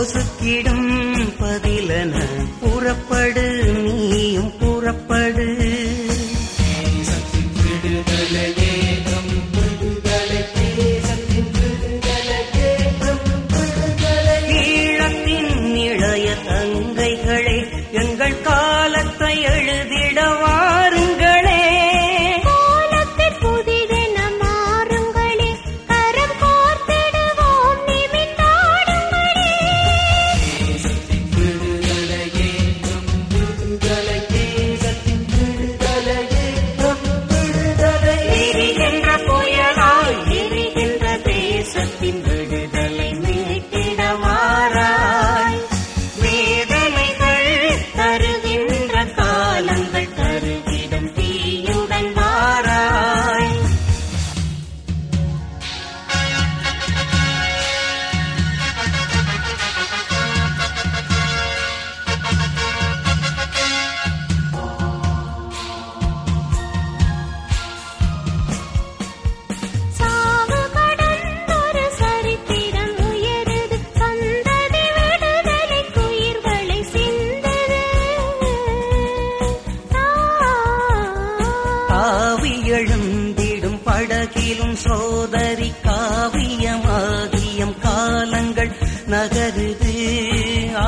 பொசுக்கிடும் பதிலன புறப்படு நீயும் புறப்படு ஈழத்தின் இளைய தங்கைகளே எங்கள் காலத்தை எழுதிட வாருங்களே கோலத்தில் புதிதென மாறுங்களே கரம் கோர்த்திடுவோம் நிமித்தாடுங்களே எரிகின்ற புயலாய் எரிகின்ற தேசத்தின் விடுதலை மீட்டிட வாராய் வேதனைகள் தருகின்ற காலங்கள் தருகிடும் தீயுடன் வாராய் சாவு கடந்தொரு சரித்திரம் உயருது சந்ததி விடுதலை குயிர்களை சிந்தது ஆவி எழுந்திடும் படகிலும் சோதரி காவியமாகியம் காலங்கள் நகருது ஆ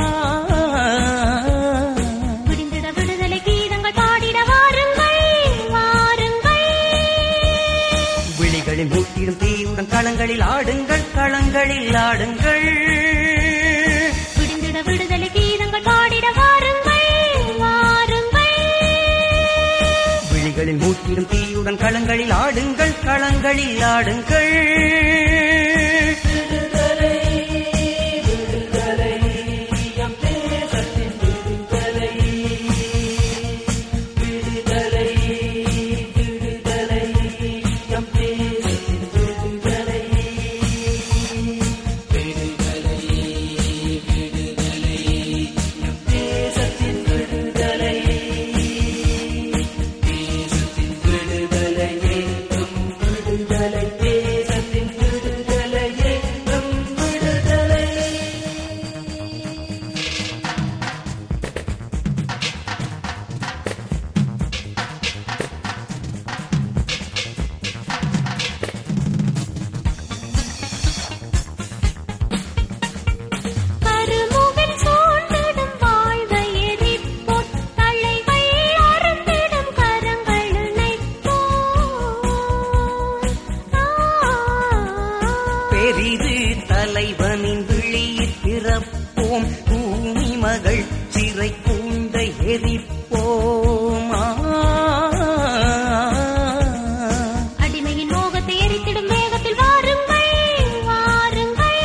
விடிந்திட விடுதலை கீதங்கள் பாடிட வாருங்கள் வாருங்கள் விழிகளில் மூட்டிடும் தீயுடன் களங்களில் ஆடுங்கள் களங்களில் ஆடுங்கள் விடிந்திட விடுதலை கீதங்கள் பாடிட வாருங்கள் வாருங்கள் விழிகளில் மூட்டிடும் தீயுடன் களங்களில் ஆடுங்கள் களங்களில் ஆடுங்கள் கருமுகில் சூழ்ந்திடும் வாழ்வை எரிப்போம் தலைகள் அறுத்திடும் கரங்கள் இணைப்போம் பெரிது தலைவனின் விழியில் பிறப்போம் பூமி மகள் சிறை கூண்ட எரிப்போம் ஆ. அடிமையின் மோகத்தை எரித்திடும் வேகத்தில் வாருங்கள் வாருங்கள்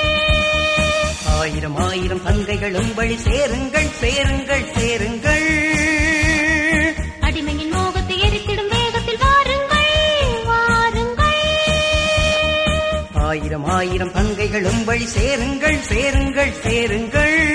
ஆயிரம் ஆயிரம் தங்கைகளும் வழி சேருங்கள் சேருங்கள் சேருங்கள் அடிமையின் மோகத்தை எரித்திடும் வேகத்தில் வாருங்கள் வாருங்கள் ஆயிரம் ஆயிரம் தங்கைகளும் வழி சேருங்கள் சேருங்கள் சேருங்கள்